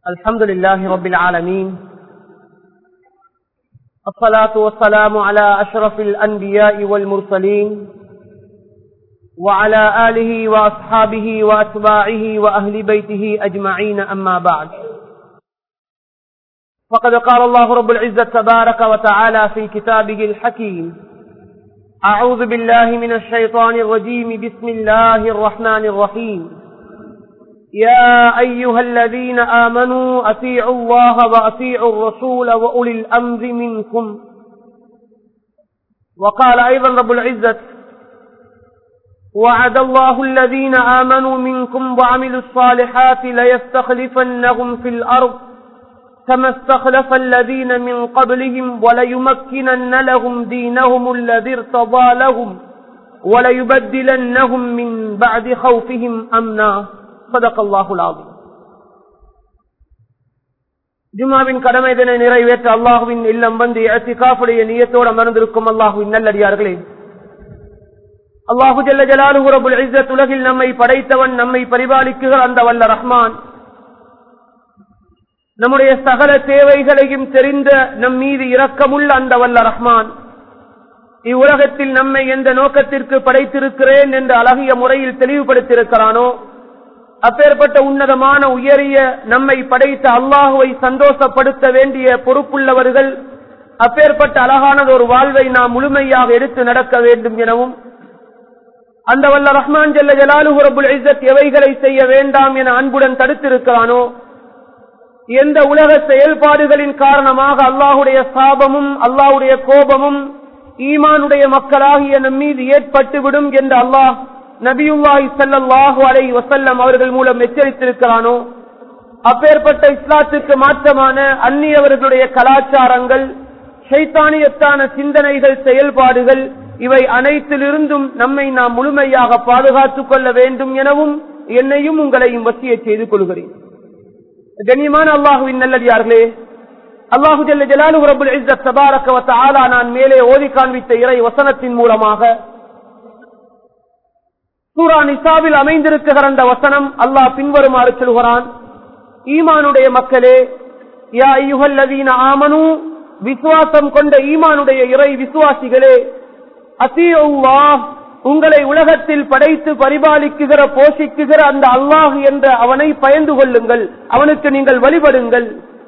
الحمد لله رب العالمين الصلاة والسلام على أشرف الأنبياء والمرسلين وعلى آله وأصحابه وأتباعه وأهل بيته أجمعين أما بعد فقد قال الله رب العزة تبارك وتعالى في كتابه الحكيم أعوذ بالله من الشيطان الرجيم بسم الله الرحمن الرحيم يا أيها الذين آمنوا أطيعوا الله وأطيعوا الرسول وأولي الأمر منكم وقال أيضا رب العزة وعد الله الذين آمنوا منكم وعملوا الصالحات ليستخلفنهم في الأرض كما استخلف الذين من قبلهم وليمكنن لهم دينهم الذي ارتضى لهم وليبدلنهم من بعد خوفهم أمنا صدق الله العظيم ஜுமாவின் கடமை இதனை நிறைவேற்ற அல்லாஹுவின் இல்லம் வந்து எத்திகாஃபுடைய நியத்தோடு அமர்ந்திருக்கும் அல்லாஹுவின் நல்லடியார்களே அல்லாஹு ஜல்ல ஜலாலு ரபுல் இஸ்ஸத் உலகில் நம்மை படைத்தவன் நம்மை பரிபாலிக்குகிற அந்த வல்ல ரஹ்மான் நம்முடைய சகல தேவைகளையும் தெரிந்த நம் மீது இரக்கமுள்ள அந்த வல்ல ரஹ்மான் இவ்வுலகத்தில் நம்மை எந்த நோக்கத்திற்கு படைத்திருக்கிறேன் என்று அழகிய முறையில் தெளிவுபடுத்தியிருக்கிறானோ அப்பேற்பட்ட உன்னதமான உயரிய நம்மை படைத்த அல்லாஹுவை சந்தோஷப்படுத்த வேண்டிய பொறுப்புள்ளவர்கள் அப்பேற்பட்ட அழகானது ஒரு வாழ்வை நாம் முழுமையாக எடுத்து நடக்க வேண்டும் எனவும் அந்த வல்ல ரஹ்மான் ஜல்ல ஜலாலு ரபுல் இஸ்ஸத் எவைகளை செய்ய வேண்டாம் என அன்புடன் தடுத்திருக்கிறானோ எந்த உலக செயல்பாடுகளின் காரணமாக அல்லாஹுடைய சாபமும் அல்லாஹுடைய கோபமும் ஈமானுடைய மக்களாகிய நம் மீது ஏற்பட்டுவிடும் என்று அல்லாஹ் நபியுல்லாஹி சல்லாஹு அலை வசல்லம் அவர்கள் மூலம் எச்சரித்திருக்கிறானோ அப்பேற்பட்ட இஸ்லாத்துக்கு மாற்றமான அந்நியவர்களுடைய கலாச்சாரங்கள் சைத்தானியத்தான சிந்தனைகள் செயல்பாடுகள் இவை அனைத்திலிருந்தும் நம்மை நாம் முழுமையாக பாதுகாத்துக் கொள்ள வேண்டும் எனவும் என்னையும் உங்களையும் வசிய செய்து கொள்கிறேன் கண்ணியமான அல்லாஹுவின் நல்லடியார்களே அல்லாஹு ஜல்ல ஜலாலு ரபுல் இஸ்ஸத் தபாரக வ தஆலா நான் மேலே ஓதி காண்பித்த இறை வசனத்தின் மூலமாக சூரா நிசாவில் அமைந்திருக்கிற அந்த வசனம் அல்லாஹ் பின்வருமாறு சொல்கிறான் ஈமானுடைய மக்களே யா ஐயுகல்லதீன ஆமனு விசுவாசம் கொண்ட ஈமானுடைய இறை விசுவாசிகளே அசீவுல்லா உங்களை உலகத்தில் படைத்து பரிபாலிக்குகிற போஷிக்குகிற அந்த அல்லாஹ் என்ற அவனை பயந்து கொள்ளுங்கள் அவனுக்கு நீங்கள் வழிபடுங்கள்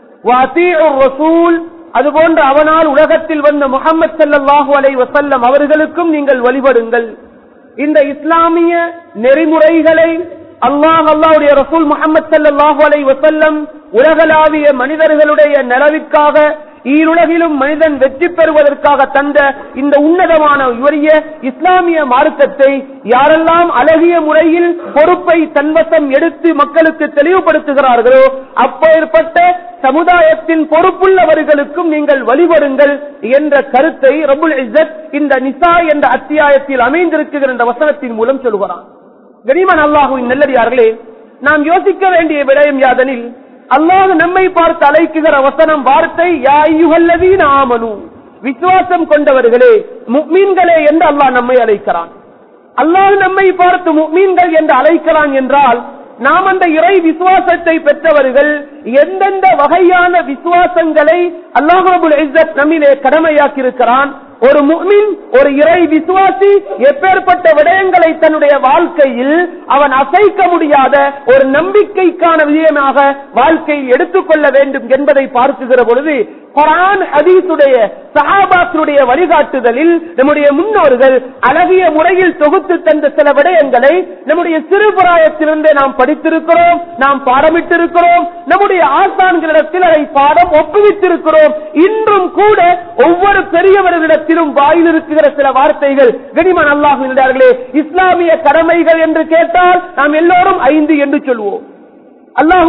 ரசூல் அதுபோன்ற அவனால் உலகத்தில் வந்த முகமது சல்லாஹூ அலை வசல்லம் அவர்களுக்கும் நீங்கள் வழிபடுங்கள் இந்த இஸ்லாமிய நெறிமுறைகளை அல்லாஹ் அல்லாவுடைய ரசூல் முகமது சல்லாஹூ அலை வசல்லம் உலகளாவிய மனிதர்களுடைய நலவிற்காக ஈருலகிலும் மனிதன் வெற்றி பெறுவதற்காக தந்த இந்த உன்னதமான உரிய இஸ்லாமிய மார்க்கத்தை யாரெல்லாம் அழகிய முறையில் பொறுப்பை தன்வசம் எடுத்து மக்களுக்கு தெளிவுபடுத்துகிறார்களோ அப்பேற்பட்ட சமுதாயத்தின் பொறுப்புள்ளவர்களுக்கும் நீங்கள் வழிபடுங்கள் என்ற கருத்தை ரபுல் இசத் இந்த நிசா என்ற அத்தியாயத்தில் அமைந்திருக்குகிற இந்த வசனத்தின் மூலம் சொல்கிறான் கனிமன் அல்லாஹுவின் நல்லடியார்களே நாம் யோசிக்க வேண்டிய விடயம் யாதனில் அல்லாஹ் நம்மை பார்த்து அழைக்குகிற வசனம் வார்த்தை யாயுகல்லதீன் ஆமனு விசுவாசம் கொண்டவர்களே முக்மீன்களே என்று அல்லாஹ் நம்மை அழைக்கிறான் அல்லாஹ் நம்மை பார்த்து முக்மீன்கள் என்று அழைக்கிறான் என்றால் நாம் அந்த இறை விசுவாசத்தை பெற்றவர்கள் எந்தெந்த வகையான விசுவாசங்களை அல்லாஹாபுல் இஸ்ஸத் நம்மிலே கடமையாக்கி இருக்கிறான் ஒரு முக்மின் ஒரு இறை விசுவாசி எப்பேற்பட்ட விடயங்களை தன்னுடைய வாழ்க்கையில் அவன் அசைக்க முடியாத ஒரு நம்பிக்கைக்கான விஷயமாக வாழ்க்கையில் எடுத்துக்கொள்ள வேண்டும் என்பதை பார்க்குகிற பொழுது குரான் ஹதீசுடைய சஹாபாக்களுடைய வழிகாட்டுதலில் நம்முடைய முன்னோர்கள் அழகிய முறையில் தொகுத்து தந்த சில விடயங்களை நம்முடைய சிறுபிராயத்திலிருந்தே நாம் படித்திருக்கிறோம் நாம் பாடமிட்டிருக்கிறோம் நம்முடைய ஆசான்களிடத்தில் அதை பாடம் ஒப்புவித்திருக்கிறோம் இன்றும் கூட ஒவ்வொரு பெரியவர்களிடத்திலும் வாயில் இருக்கிற சில வார்த்தைகள் கனிமன் அல்லாஹர்களே இஸ்லாமிய கடமைகள் என்று கேட்டால் நாம் எல்லோரும் ஐந்து என்று சொல்வோம் அல்லாஹு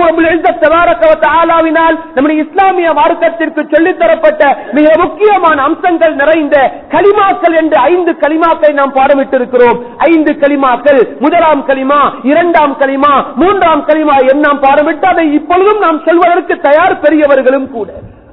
ஆலாவினால் நம்முடைய இஸ்லாமிய மார்க்கத்திற்கு சொல்லித்தரப்பட்ட மிக முக்கியமான அம்சங்கள் நிறைந்த களிமாக்கள் என்று ஐந்து களிமாக்களை நாம் பாடமிட்டிருக்கிறோம் ஐந்து களிமாக்கள் முதலாம் களிமா இரண்டாம் களிமா மூன்றாம் களிமா என் நாம் பாடமிட்டு அதை இப்பொழுதும் நாம் சொல்வதற்கு தயார் பெரியவர்களும் கூட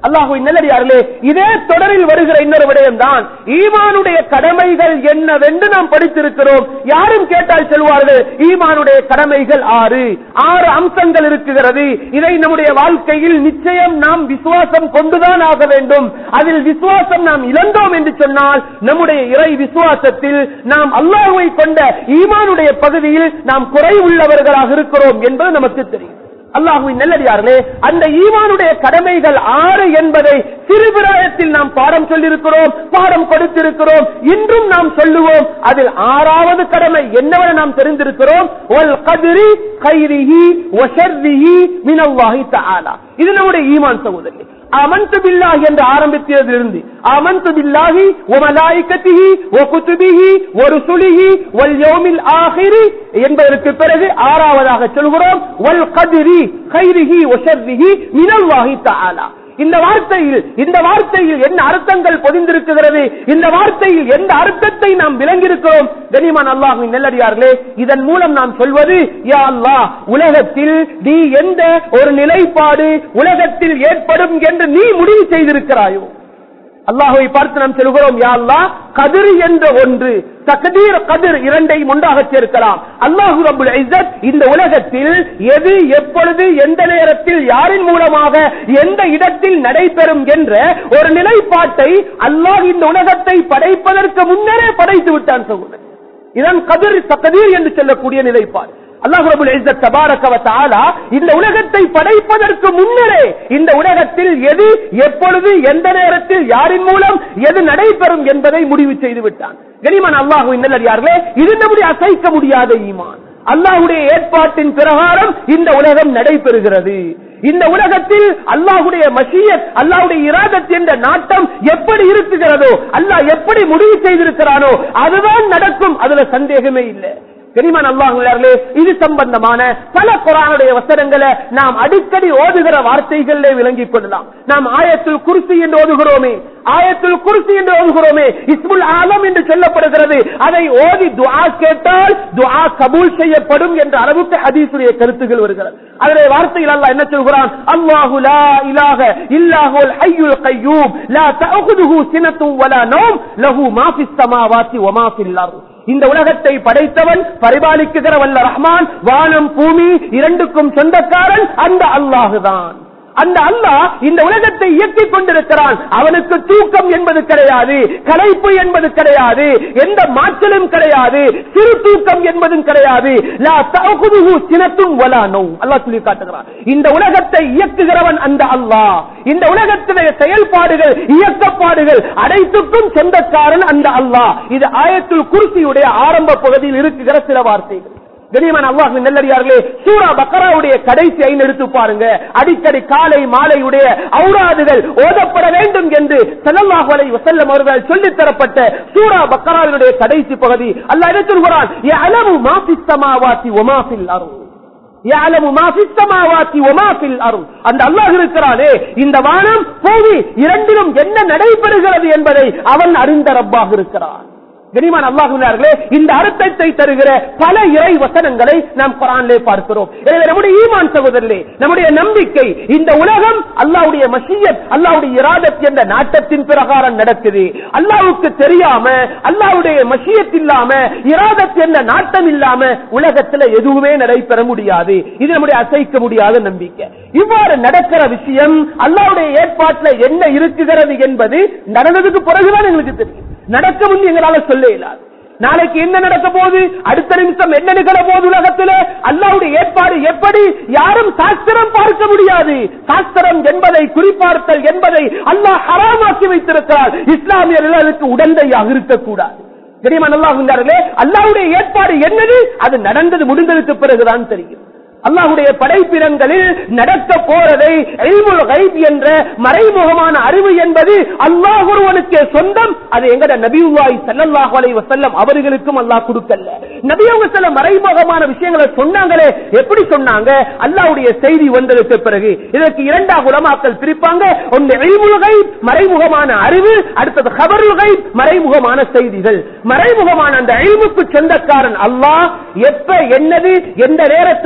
அல்லாஹுவின் நல்லடியார்களே இதே தொடரில் வருகிற இன்னொரு விடயம் தான் ஈமானுடைய கடமைகள் என்னவென்று நாம் படித்திருக்கிறோம் யாரும் கேட்டால் சொல்வார்கள் ஈமானுடைய கடமைகள் ஆறு ஆறு அம்சங்கள் இருக்குகிறது இதை நம்முடைய வாழ்க்கையில் நிச்சயம் நாம் விசுவாசம் கொண்டுதான் ஆக வேண்டும் அதில் விசுவாசம் நாம் இழந்தோம் என்று சொன்னால் நம்முடைய இறை விசுவாசத்தில் நாம் அல்லாஹுவை கொண்ட ஈமானுடைய பகுதியில் நாம் குறை உள்ளவர்களாக இருக்கிறோம் என்பது நமக்கு தெரியும் அல்லாஹுவின் நல்லடியார்களே அந்த ஈமானுடைய கடமைகள் ஆறு என்பதை சிறுபிராயத்தில் நாம் பாடம் சொல்லியிருக்கிறோம் பாடம் கொடுத்திருக்கிறோம் இன்றும் நாம் சொல்லுவோம் அதில் ஆறாவது கடமை என்னவென நாம் தெரிந்திருக்கிறோம் ஒல் கதிரி கைரிஹி ஒஷர்ரிஹி மினல்லாஹி தஆலா இது நம்முடைய ஈமான் சகோதரி அமன்து பில்லாஹி என்று ஆரம்பித்ததிலிருந்து அமன்து பில்லாஹி ஒ மலாயிகத்திஹி ஒ குதுபிஹி ஒ ருசுலிஹி வல் யௌமில் ஆஹிரி என்பதற்கு பிறகு ஆறாவதாக சொல்கிறோம் வல் கதிரி கைரிஹி ஒ ஷர்ரிஹி மினல்லாஹி தஆலா இந்த வார்த்தையில் இந்த வார்த்தையில் என்ன அர்த்தங்கள் பொதிந்திருக்கிறது இந்த வார்த்தையில் எந்த அர்த்தத்தை நாம் விளங்கியிருக்கிறோம் கனிமான் அல்லாஹின் நெல்லடியார்களே இதன் மூலம் நாம் சொல்வது யா அல்லாஹ் உலகத்தில் நீ எந்த ஒரு நிலைப்பாடு உலகத்தில் ஏற்படும் என்று நீ முடிவு செய்திருக்கிறாயோ அல்லாஹுவை பார்த்து நாம் சொல்கிறோம் யா அல்லாஹ் கதிர் என்ற ஒன்று தக்தீர் கதிர் இரண்டையும் ஒன்றாக சேர்க்கலாம் அல்லாஹு ரபுல் இஸ்ஸத் இந்த உலகத்தில் எது எப்பொழுது எந்த நேரத்தில் யாரின் மூலமாக எந்த இடத்தில் நடைபெறும் என்ற ஒரு நிலைப்பாட்டை அல்லாஹ் இந்த உலகத்தை படைப்பதற்கு முன்னரே படைத்து விட்டான் சகோதரர் இதன் கதிர் தக்கதீர் என்று சொல்லக்கூடிய நிலைப்பாடு அல்லாஹ் ரபுல் இஸ்ஸத் தபாரக வ தஆலா இந்த உலகத்தை படைப்பதற்கு முன்னரே இந்த உலகத்தில் எது எப்பொழுது எந்த நேரத்தில் யாரின் மூலம் எது நடைபெறும் என்பதை முடிவு செய்து விட்டான் கனிமான் அல்லாஹு நல்லடியார்களே இது நம்முடைய அசைக்க முடியாத ஈமான் அல்லாஹுடைய ஏற்பாட்டின் பிரகாரம் இந்த உலகம் நடைபெறுகிறது இந்த உலகத்தில் அல்லாஹுடைய மஷியத் அல்லாஹுடைய இராதத் என்ற நாட்டம் எப்படி இருக்குகிறதோ அல்லாஹ் எப்படி முடிவு செய்திருக்கிறானோ அதுதான் நடக்கும் அதுல சந்தேகமே இல்லை கனிமான் அல்லாஹர்களே இது சம்பந்தமான பல குரானுடைய வசனங்களை நாம் அடிக்கடி ஓதுகிற வார்த்தைகளிலே விளங்கிக் கொள்ளலாம் நாம் ஆயத்துல் குர்சி என்று ஓதுகிறோமே ஆயத்துல் குர்சி என்று ஓதுகிறோமே இஸ்முல் ஆலம் என்று சொல்லப்படுகிறது அதை ஓதி துஆ கேட்டால் துஆ கபூல் செய்யப்படும் என்ற அளவுக்கு ஹதீஸுடைய கருத்துகள் வருகிறது அதிலே வார்த்தையில் அல்லாஹ் என்ன சொல்கிறான் அல்லாஹு லா இலாஹ இல்லாஹுல் ஹய்யுல் கய்யூம் லா தஅகுதுஹு சினத்தும் வலா நௌம் லஹு மா ஃபிஸ் ஸமாவாதி வ மா ஃபில் அர்த் இந்த உலகத்தை படைத்தவன் பரிபாலிக்குகிற வல்ல ரஹ்மான் வானம் பூமி இரண்டுக்கும் சொந்தக்காரன் அந்த அல்லாஹுதான் அந்த அல்லாஹ் இந்த உலகத்தை இயக்கிக் கொண்டிருக்கிறான் அவனுக்கு தூக்கம் என்பது கிடையாது கலைப்பு என்பது கிடையாது எந்த மாற்றலும் கிடையாது சிறு தூக்கம் என்பதும் கிடையாது லா தஅகுதுஹு சினத்தும் வலா நௌம் அல்லாஹ் சொல்லி காட்டுகிறான் இந்த உலகத்தை இயக்குகிறவன் அந்த அல்லாஹ் இந்த உலகத்திலே செயல்பாடுகள் இயக்கப்பாடுகள் அனைத்துக்கும் சொந்தக்காரன் அந்த அல்லாஹ் இது ஆயத்துல் குர்சியுடைய ஆரம்ப பகுதியில் இருக்குகிற சில வார்த்தைகள் கனியமான அல்லாஹ் நல்லடியார்களே சூரா பக்கராவுடைய கடைசி ஐந்து எடுத்து பாருங்க அடிக்கடி காலை மாலையுடைய ஔராதுகள் ஓதப்பட வேண்டும் என்று ஸல்லல்லாஹு அலைஹி வஸல்லம் அவர்கள் சொல்லித் தரப்பட்ட சூரா பக்கராவினுடைய கடைசி பகுதி அல்லாஹ் என்ன சொல்கிறான் யஅலமு மா ஃபிஸ் ஸமாவாதி வ மா ஃபில் அர்த் யஅலமு மா ஃபிஸ் ஸமாவாதி வ மா ஃபில் அர்த் அந்த அல்லாஹ் இருக்கிறானே இந்த வானம் பூமி இரண்டிலும் என்ன நடைபெறுகிறது என்பதை அவன் அறிந்த ரப்பாக இருக்கிறான் கனிமான் அல்லாஹுனார்களே இந்த அர்த்தத்தை தருகிற பல இறை வசனங்களை நாம் குரானிலே பார்க்கிறோம் எனவே நம்முடைய ஈமான் சகோதரர்களே நம்முடைய நம்பிக்கை இந்த உலகம் அல்லாவுடைய மஷியத் அல்லாவுடைய இராதத் என்ற நாட்டத்தின் பிரகாரம் நடக்குது அல்லாவுக்கு தெரியாம அல்லாவுடைய மஷியத் இல்லாம இராதத் என்ற நாட்டம் இல்லாம உலகத்துல எதுவுமே நடைபெற முடியாது இது நம்முடைய அசைக்க முடியாத நம்பிக்கை இவ்வாறு நடக்கிற விஷயம் அல்லாவுடைய ஏற்பாட்டுல என்ன இருக்குகிறது என்பது நடந்ததுக்கு பிறகுதான் எங்களுக்கு தெரியும் நடக்க முன் எங்களால சொல்ல இயலாது நாளைக்கு என்ன நடக்க போகுது அடுத்த நிமிஷம் என்ன நிகழ போகுது உலகத்துல அல்லாவுடைய ஏற்பாடு எப்படி யாரும் சாஸ்திரம் பார்க்க முடியாது சாஸ்திரம் என்பதை குறிப்பார்த்தல் என்பதை அல்லாஹ் ஹராமாக்கி வைத்திருக்கிறார் இஸ்லாமியர்கள் அதுக்கு உடந்தையாக இருக்கக்கூடாது தெரியுமா நல்லா அல்லாவுடைய ஏற்பாடு என்னது அது நடந்தது முடிந்ததுக்கு பிறகுதான் தெரியும் அல்லாஹுடைய படைப்பினங்களில் நடக்க போறதை இல்முல் கைப் என்ற மறைமுகமான அறிவு என்பது அல்லாஹ் ஒருவனுக்கே சொந்தம் அது எங்கட நபிவாய் ஸல்லல்லாஹு அலைஹி வஸல்லம் அவர்களுக்கும் அல்லாஹ் கொடுக்கல நபி அவங்க சில மறைமுகமான விஷயங்களை சொன்னாங்களே எப்படி சொன்னாங்க அல்லாஹ்வுடைய செய்தி வந்ததுக்கு பிறகு இதற்கு இரண்டாக உலமாக்கள் பிரிப்பாங்க ஒன்று இல்முல் கைப் மறைமுகமான அறிவு அடுத்தது ஹபருல் கைப் மறைமுகமான செய்திகள் மறைமுகமான அந்த இல்முக்கு சொந்தக்காரன் அல்லாஹ் எப்ப என்னது எந்த நேரத்தில் நடக்கும்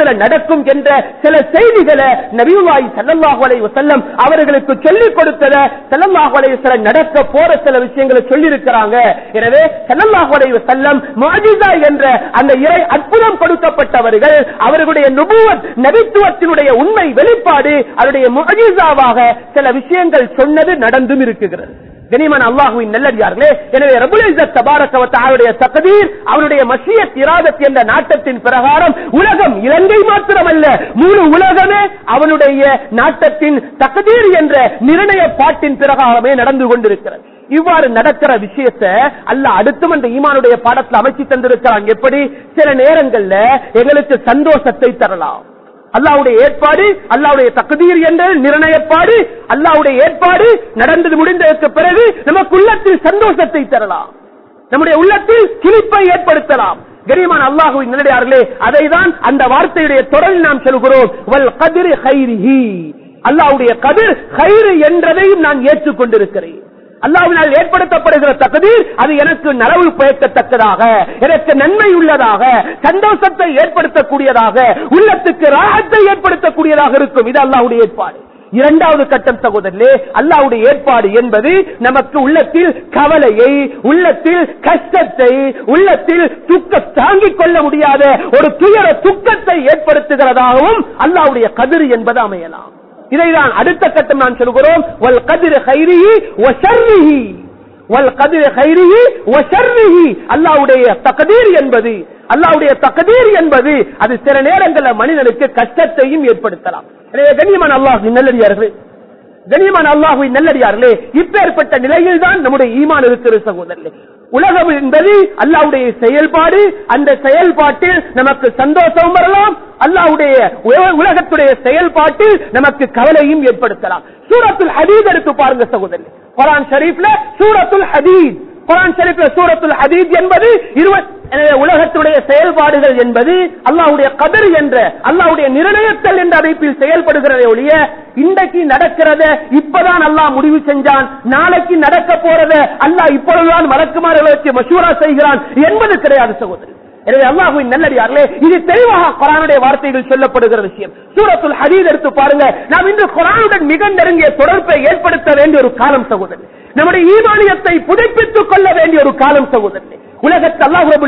நடக்கும் என்ற சில செய்திகளை நபியுல்லாஹி ஸல்லல்லாஹு அலைஹி வஸல்லம் அவர்களுக்கு சொல்லிக் கொடுத்தத ஸல்லல்லாஹு அலைஹி வஸல்லம் நடக்க போற சில விஷயங்களை சொல்லி இருக்கிறாங்க எனவே ஸல்லல்லாஹு அலைஹி வஸல்லம் முஅஜிஸா என்ற அந்த இறை அற்புதம் கொடுக்கப்பட்டவர்கள் அவர்களுடைய நுபுவத் நபித்துவத்தினுடைய உண்மை வெளிப்பாடு அவருடைய முஅஜிஸாவாக சில விஷயங்கள் சொன்னது நடந்தும் இருக்குகிறது கனிமன் அல்லாஹுவின் நல்லடியார்களே எனவே ரபுல் இஸ்ஸத் தபாரக வ தஆலாவுடைய தக்தீர் அவருடைய மஷியத் இராதத் என்ற நாட்டத்தின் பிரகாரம் உலகம் இலங்கை மாத்திரமல்ல முழு உலகமே அவனுடைய நாட்டத்தின் தக்தீர் என்ற நிர்ணய பாட்டின் பிரகாரமே நடந்து கொண்டிருக்கிறது இவ்வாறு நடக்கிற விஷயத்தை அல்ல அடுத்தும் அந்த ஈமானுடைய பாடத்தில் அமைச்சு தந்திருக்கிறான் எப்படி சில நேரங்கள்ல எங்களுக்கு சந்தோஷத்தை தரலாம் அல்லாவுடைய ஏற்பாடு அல்லாவுடைய தகுதீர் என்ற நிர்ணயப்பாடு அல்லாவுடைய ஏற்பாடு நடந்தது முடிந்ததற்கு பிறகு நமக்கு உள்ளத்தில் சந்தோஷத்தை தரலாம் நம்முடைய உள்ளத்தில் கிழிப்பை ஏற்படுத்தலாம் கரிமான் அல்லாஹுவின் நிலையார்களே அதை தான் அந்த வார்த்தையுடைய தொடரில் நாம் சொல்கிறோம் வல் கதிர் ஹைரிஹி அல்லாவுடைய கதிர் ஹைரு என்றதையும் நான் ஏற்றுக்கொண்டிருக்கிறேன் அல்லாவினால் ஏற்படுத்தப்படுகிற தகுதீர் அது எனக்கு நலவு பயக்கத்தக்கதாக எனக்கு நன்மை உள்ளதாக சந்தோஷத்தை ஏற்படுத்தக்கூடியதாக உள்ளத்துக்கு ராகத்தை ஏற்படுத்தக்கூடியதாக இருக்கும் இது அல்லாவுடைய ஏற்பாடு இரண்டாவது கட்டம் சகோதரர்களே அல்லாவுடைய ஏற்பாடு என்பது நமக்கு உள்ளத்தில் கவலையை உள்ளத்தில் கஷ்டத்தை உள்ளத்தில் துக்க தாங்கிக் கொள்ள முடியாத ஒரு துயர துக்கத்தை ஏற்படுத்துகிறதாகவும் அல்லாவுடைய கதிர் என்பது அமையலாம் இதைதான் அடுத்த கட்டம் நான் சொல்கிறோம் வல் கதிர் ஹைரிஹி வ ஷர்ரிஹி வல் கதிர் ஹைரிஹி வ ஷர்ரிஹி அல்லாஹ்வுடைய தக்தீர் என்பது அல்லாஹ்வுடைய தக்தீர் என்பது அது சில நேரங்களில் மனிதனுக்கு கஷ்டத்தையும் ஏற்படுத்தலாம் எனவே கண்ணியமான அல்லாஹ் நல்லடியார்களே கண்ணியமான அல்லாஹுவின் நல்லடியார்களே இப்பேற்பட்ட நிலையில் தான் நம்முடைய ஈமான் இருக்கிற சகோதரர்களே உலகம் என்பது அல்லாவுடைய செயல்பாடு அந்த செயல்பாட்டில் நமக்கு சந்தோஷம் வரலாம் அல்லாவுடைய உலகத்துடைய செயல்பாட்டில் நமக்கு கவலையும் ஏற்படுத்தலாம் சூரத்துல் ஹதீத் எடுத்து பாருங்க சகோதரர் குரான் ஷரீஃப்ல சூரத்துல் ஹதீத் குரான் ஷரீஃப்ல சூரத்துல் ஹதீத் என்பது இருபத்தி உலகத்துடைய செயல்பாடுகள் என்பது அல்லாவுடைய கதர் என்ற அல்லாவுடைய நிர்ணயத்தல் என்ற அமைப்பில் செயல்படுகிறதே ஒழிய இன்றைக்கு நடக்கிறத இப்பதான் அல்லாஹ் முடிவு செஞ்சான் நாளைக்கு நடக்க போறத அல்லாஹ் இப்பொழுதுதான் வழக்குமாறுகளை வச்சு மசூரா செய்கிறான் என்பது கிடையாது சகோதரி எனவே அல்லாஹுவின் நல்லடியார்களே இது தெளிவாக குரானுடைய வார்த்தைகள் சொல்லப்படுகிற விஷயம் சூரத்துல் ஹதீத் எடுத்து பாருங்க நாம் இன்று குரானுடன் மிக நெருங்கிய தொடர்பை ஏற்படுத்த வேண்டிய ஒரு காலம் சகோதரி நம்முடைய ஈமானியத்தை புதுப்பித்துக் கொள்ள வேண்டிய ஒரு காலம் சகோதரி உலகத்து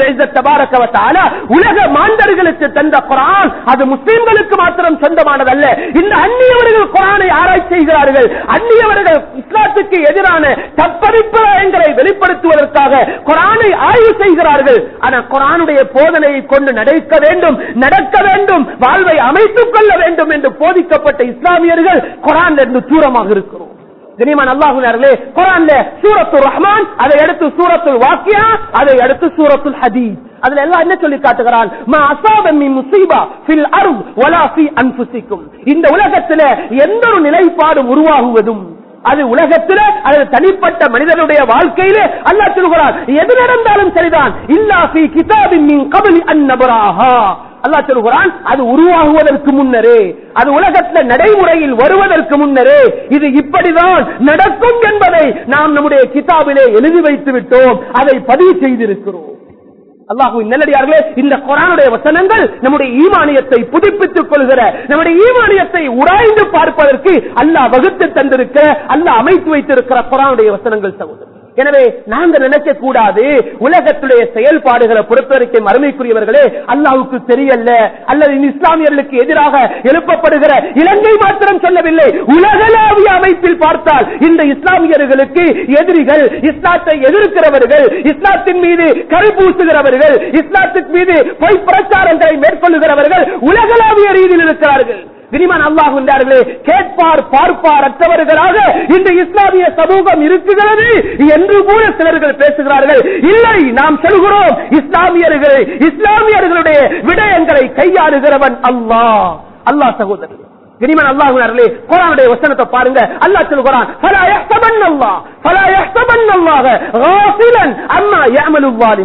அல்லாஹ் உலக மாந்தர்களுக்கு தந்த குரான் அது முஸ்லிம்களுக்கு மாத்திரம் சொந்தமானதல்ல இந்த அந்நியவர்கள் குரானை ஆராய்ச்சி செய்கிறார்கள் அந்நியவர்கள் இஸ்லாத்துக்கு எதிரான தப்பதிப்பிராயங்களை வெளிப்படுத்துவதற்காக குரானை ஆய்வு செய்கிறார்கள் ஆனா குரானுடைய போதனையை கொண்டு நடக்க வேண்டும் நடக்க வேண்டும் வாழ்வை அமைத்துக் கொள்ள வேண்டும் என்று போதிக்கப்பட்ட இஸ்லாமியர்கள் குரான் இருந்து தூரமாக இருக்கிறோம் கனிமான் அல்லாஹுனர்களே குரான்ல சூரத்துல் ரஹ்மான் அதை அடுத்து சூரத்துல் வாக்கியா அதை அடுத்து சூரத்துல் ஹதீஸ் அதுல எல்லாம் என்ன சொல்லி காட்டுகிறான் மா அசாப மின் முஸீபா ஃபில் அர்த் வலா ஃபீ அன்ஃபுசிக்கும் இந்த உலகத்துல எந்த ஒரு நிலைப்பாடும் உருவாகுவதும் அது உலகத்தில அல்லது தனிப்பட்ட மனிதனுடைய வாழ்க்கையில அல்லாஹ் சொல்கிறான் எது நடந்தாலும் சரிதான் இல்லா ஃபீ கிதாபின் மின் கபலி அன் நபராஹா அல்லாஹ் சொல்கிறான் அது உருவாகுவதற்கு முன்னரே அது உலகத்தில் நடைமுறையில் வருவதற்கு முன்னரே இது இப்படிதான் நடக்கும் என்பதை நாம் நம்முடைய கிதாபிலே எழுதி வைத்து விட்டோம் அதை பதிவு செய்திருக்கிறோம் அல்லாஹுவின் நல்லடியார்களே இந்த குரானுடைய வசனங்கள் நம்முடைய ஈமானியத்தை புதுப்பித்துக் கொள்கிற நம்முடைய ஈமானியத்தை உராய்ந்து பார்ப்பதற்கு அல்லாஹ் வகுத்து தந்திருக்க அல்லாஹ் அமைத்து வைத்திருக்கிற குரானுடைய வசனங்கள் சகோதரர் எனவே நாங்க நினைக்க கூடாது உலகத்துடைய செயல்பாடுகளை பொறுத்தவரைக்கும் அருமைக்குரியவர்களே அல்லாவுக்கு தெரியல அல்லது இஸ்லாமியர்களுக்கு எதிராக எழுப்பப்படுகிற இலங்கை மாத்திரம் சொல்லவில்லை உலகளாவிய அமைப்பில் பார்த்தால் இந்த இஸ்லாமியர்களுக்கு எதிரிகள் இஸ்லாத்தை எதிர்க்கிறவர்கள் இஸ்லாத்தின் மீது கரு பூசுகிறவர்கள் இஸ்லாத்தின் மீது பொய் பிரச்சாரங்களை மேற்கொள்ளுகிறவர்கள் உலகளாவிய ரீதியில் இருக்கிறார்கள் விரிமான் அல்லாஹ் என்றார்களே கேட்பார் பார்ப்பார் அற்றவர்களாக இந்த இஸ்லாமிய சமூகம் இருக்குகிறது என்று கூட சிலர்கள் பேசுகிறார்கள் இல்லை நாம் சொல்கிறோம் இஸ்லாமியர்கள் இஸ்லாமியர்களுடைய விடயங்களை கையாளுகிறவன் அல்லாஹ் அல்லாஹ் சகோதரர் கனிமன் அல்லாஹுனார்களே குரானுடைய வசனத்தை பாருங்க அல்லாஹ் சொல்கிறான் ஃபலா யஹ்சபன் அல்லாஹ் ஃபலா யஹ்சபன் அல்லாஹ் காஃபிலன் அம்மா யஅமலு ظالمون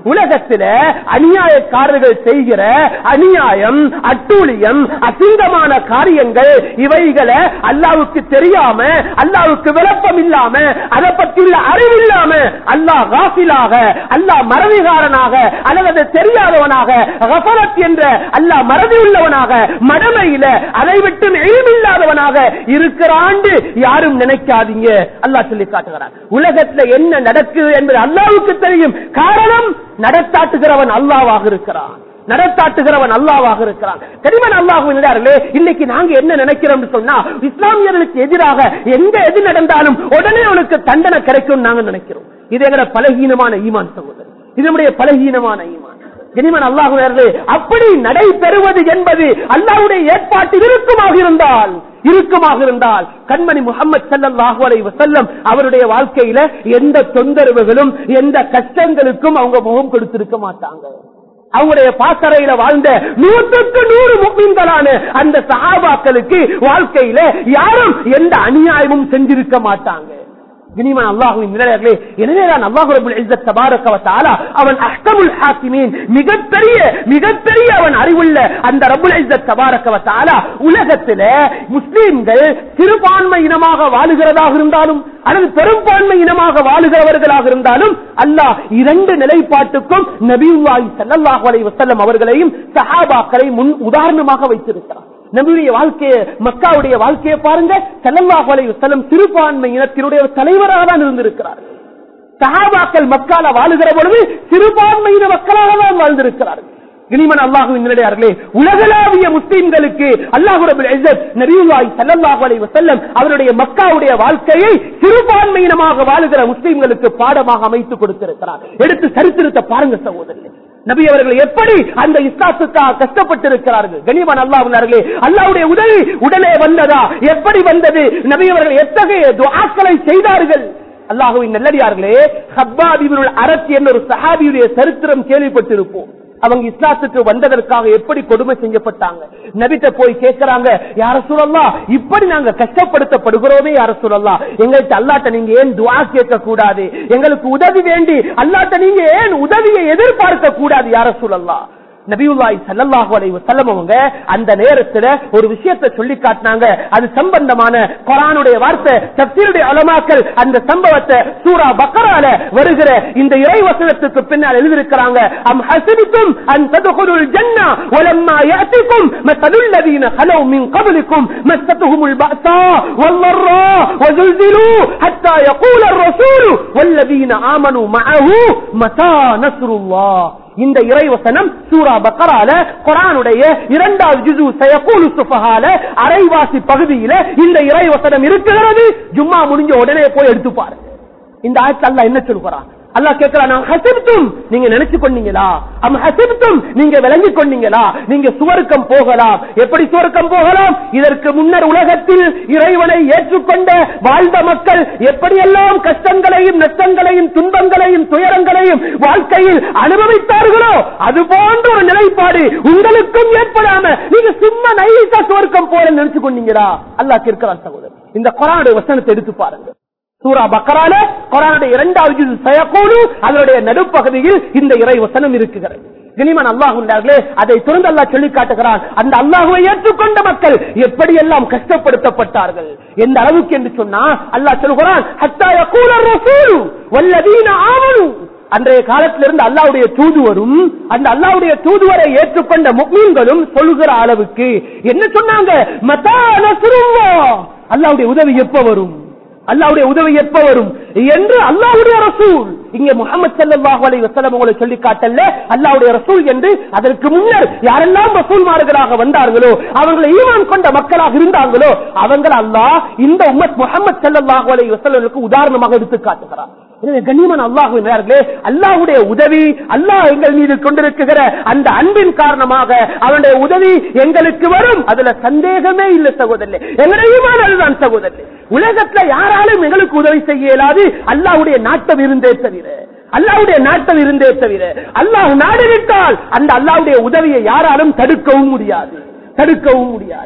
உலகத்தில அநியாயக்காரர்கள் செய்கிற அநியாயம் அட்டூழியம் அசிங்கமான காரியங்கள் இவைகளை அல்லாவுக்கு தெரியாம அல்லாவுக்கு விளப்பம் இல்லாம அதை பற்றியுள்ள அறிவு இல்லாம அல்லாஹ் காசிலாக அல்லாஹ் மறதிகாரனாக அல்லது அது தெரியாதவனாக கஃபலத் என்ற அல்லாஹ் மறதி உள்ளவனாக மடமையில அதை விட்டு இல்லாதவனாக இருக்கிறாண்டு யாரும் நினைக்காதீங்க அல்லாஹ் சொல்லி காட்டுகிறார் உலகத்துல என்ன நடக்குது என்பது அல்லாவுக்கு தெரியும் காரணம் நடத்தாட்டுகிறவன் அல்லாவாக இருக்கிறான் நடத்தாட்டுகிறவன் அல்லாவாக இருக்கிறான் தெரிவன் அல்லாஹுவினார்களே இன்னைக்கு நாங்க என்ன நினைக்கிறோம் சொன்னா இஸ்லாமியர்களுக்கு எதிராக எங்க எது நடந்தாலும் உடனே அவனுக்கு தண்டனை கிடைக்கும் நாங்க நினைக்கிறோம் இது எங்கட பலகீனமான ஈமான் சகோதரர் இது நம்முடைய பலகீனமான ஈமான் இனிமன் அல்லாஹு அப்படி நடைபெறுவது என்பது அல்லாஹுடைய ஏற்பாட்டில் இருக்குமாக இருந்தால் இருக்குமாக இருந்தால் கண்மணி முகமது சல்லாஹு அலை வசல்லம் அவருடைய வாழ்க்கையில எந்த தொந்தரவுகளும் எந்த கஷ்டங்களுக்கும் அவங்க முகம் கொடுத்திருக்க மாட்டாங்க அவங்களுடைய பாசறையில வாழ்ந்த நூற்றுக்கு நூறு முக்மீன்களான அந்த சகாபாக்களுக்கு வாழ்க்கையில யாரும் எந்த அநியாயமும் செஞ்சிருக்க மாட்டாங்க இனிமன் அல்லாஹுவின் நிலையர்களே எனவேதான் அல்லாஹு ரபுல் இஸ்ஸத் தபாரக வ தஆலா அவன் அஹ்கமுல் ஹாக்கிமீன் மிகப்பெரிய மிகப்பெரிய அவன் அறிவுள்ள அந்த ரபுல் இஸ்ஸத் தபாரக வ தஆலா உலகத்தில முஸ்லிம்கள் சிறுபான்மை இனமாக வாழுகிறதாக இருந்தாலும் அல்லது பெரும்பான்மை இனமாக வாழுகிறவர்களாக இருந்தாலும் அல்லாஹ் இரண்டு நிலைப்பாட்டுக்கும் நபியுல்லாஹி ஸல்லல்லாஹு அலைஹி வஸல்லம் அவர்களையும் சஹாபாக்களை முன் உதாரணமாக வைத்திருக்கிறார் நபியுடைய வாழ்க்கையை மக்காவுடைய வாழ்க்கையை பாருங்க செல்லல்லாஹு அலைஹி வஸல்லம் சிறுபான்மை இனத்தினுடைய தலைவராக தான் இருந்திருக்கிறார்கள் சஹாபாக்கள் மக்கால வாழுகிற பொழுது சிறுபான்மையின மக்களாக தான் வாழ்ந்திருக்கிறார்கள் இனிமன் அல்லாஹுவின் நிலையார்களே உலகளாவிய முஸ்லிம்களுக்கு அல்லாஹு ரபுல் இஸ்ஸத் நபியுல்லாஹி ஸல்லல்லாஹு அலைஹி வஸல்லம் அவருடைய மக்காவுடைய வாழ்க்கையை சிறுபான்மையினமாக வாழுகிற முஸ்லிம்களுக்கு பாடமாக அமைத்து கொடுத்திருக்கிறார் எடுத்து சரித்திரத்தை பாருங்க சகோதரர்களே நபி அவர்கள் எப்படி அந்த இஸ்லாத்துக்காக கஷ்டப்பட்டிருக்கிறார்கள் கனிமன் அல்லாஹர்களே அல்லாவுடைய உதவி உடனே வந்ததா எப்படி வந்தது நபி அவர்கள் எத்தகைய துஆக்களை செய்தார்கள் அல்லாஹுவின் நல்லடியார்களே ஹப்பாபிபுல் அரசு என்ற ஒரு சஹாபியுடைய சரித்திரம் கேள்விப்பட்டிருப்போம் அவங்க இஸ்லாத்துக்கு வந்ததற்காக எப்படி கொடுமை செய்யப்பட்டாங்க நபிட்ட போய் கேட்கிறாங்க யார சூழல்லா இப்படி நாங்க கஷ்டப்படுத்தப்படுகிறோமே யார சூழல்லா எங்கள்கிட்ட அல்லாட்ட நீங்க ஏன் துவா கேட்க கூடாது எங்களுக்கு உதவி வேண்டி அல்லாட்ட நீங்க ஏன் உதவியை எதிர்பார்க்க கூடாது யார சூழல்லா நபியுல்லாஹி ஸல்லல்லாஹு அலைஹி வஸல்லம் அவங்க அந்த நேரத்துல ஒரு விஷயத்தை சொல்லி காட்டினாங்க அது சம்பந்தமான குர்ஆனுடைய வார்த்தை தஃசீருடைய உலமாக்கள் அந்த சம்பவத்தை சூரா பக்கரால வருகிற இந்த இறை வசனத்துக்கு பின்னால் எழுதியிருக்கிறாங்க அம் ஹஸிபித்தும் அன் ததுகுலுல் ஜன்னah ولما يأتكم مثل الذين خلوا من قبلكم مستهم البأساء والضراء وزلزلوا حتى يقول الرسول والذين آمنوا معه متى نصر الله இந்த இறைவசனம் சூரா பக்கரால குரானுடைய இரண்டாவது ஜுசு சயகூலு சுஃபஹால அரைவாசி பகுதியில இந்த இறைவசனம் இருக்கிறது ஜும்மா முடிஞ்ச உடனே போய் எடுத்து பாரு இந்த ஆட்சி அல்ல என்ன சொல்கிறான் அல்லாஹ் கேட்கிறான் ஹசிப்தும் நீங்க நினைச்சு கொண்டீங்களா அம் ஹசிப்தும் நீங்க விளங்கி கொண்டீங்களா நீங்க சுவர்க்கம் போகலாம் எப்படி சுவர்க்கம் போகலாம் இதற்கு முன்னர் உலகத்தில் இறைவனை ஏற்றுக்கொண்ட வாழ்ந்த மக்கள் எப்படியெல்லாம் கஷ்டங்களையும் நஷ்டங்களையும் துன்பங்களையும் துயரங்களையும் வாழ்க்கையில் அனுபவித்தார்களோ அது போன்ற ஒரு நிலைப்பாடு உங்களுக்கும் ஏற்படாம நீங்க சும்மா நைசா சுவர்க்கம் போல நினைச்சு கொண்டீங்களா அல்லாஹ் கேட்கிறான் சகோதரர் இந்த குரானுடைய வசனத்தை எடுத்து பாருங்க சூரா பக்கரால குரானுடைய இரண்டாவது சயக்கோடு அதனுடைய நடுப்பகுதியில் இந்த இறை வசனம் இருக்குகிறது கனிமன் அல்லாஹ் உண்டார்களே அதை துறந்து அல்லாஹ் சொல்லி காட்டுகிறான் அந்த அல்லாஹுவை ஏற்றுக்கொண்ட மக்கள் எப்படியெல்லாம் கஷ்டப்படுத்தப்பட்டார்கள் எந்த அளவுக்கு என்று சொன்னா அல்லாஹ் சொல்கிறான் ஹத்தாய கூலர் ரசூலு வல்லதீன ஆமனு அன்றைய காலத்திலிருந்து அல்லாவுடைய தூதுவரும் அந்த அல்லாவுடைய தூதுவரை ஏற்றுக்கொண்ட முக்மீன்களும் சொல்லுகிற அளவுக்கு என்ன சொன்னாங்க மதா நஸ்ருல்லாஹ் அல்லாவுடைய உதவி எப்ப வரும் அல்லாவுடைய உதவி எப்ப வரும் என்று அல்லாவுடைய ரசூல் இங்க முகமது சல்லாஹு அலை வசலம் உங்களை சொல்லி காட்டல்ல அல்லாவுடைய ரசூல் என்று அதற்கு முன்னர் யாரெல்லாம் ரசூல்மார்களாக வந்தார்களோ அவர்களை ஈமான் கொண்ட மக்களாக இருந்தாங்களோ அவங்க அல்லாஹ் இந்த உம்மத் முகமது சல்லாஹு அலை வசலமுக்கு உதாரணமாக எடுத்து காட்டுகிறார் எனவே கண்ணியமான அல்லாஹுவினர்களே அல்லாஹுடைய உதவி அல்லாஹ் எங்கள் மீது கொண்டிருக்கிற அந்த அன்பின் காரணமாக அவனுடைய உதவி எங்களுக்கு வரும் அதுல சந்தேகமே இல்லை சகோதரே எங்களையுமான அதுதான் சகோதரே உலகத்துல யாராலும் எங்களுக்கு உதவி செய்ய இயலாது அல்லாஹுடைய நாட்டம் இருந்தே தவிர அல்லாவுடைய நாட்டம் இருந்தே தவிர அல்லாஹ் நாடிவிட்டால் அந்த அல்லாவுடைய உதவியை யாராலும் தடுக்கவும் முடியாது தடுக்கவும் முடியாது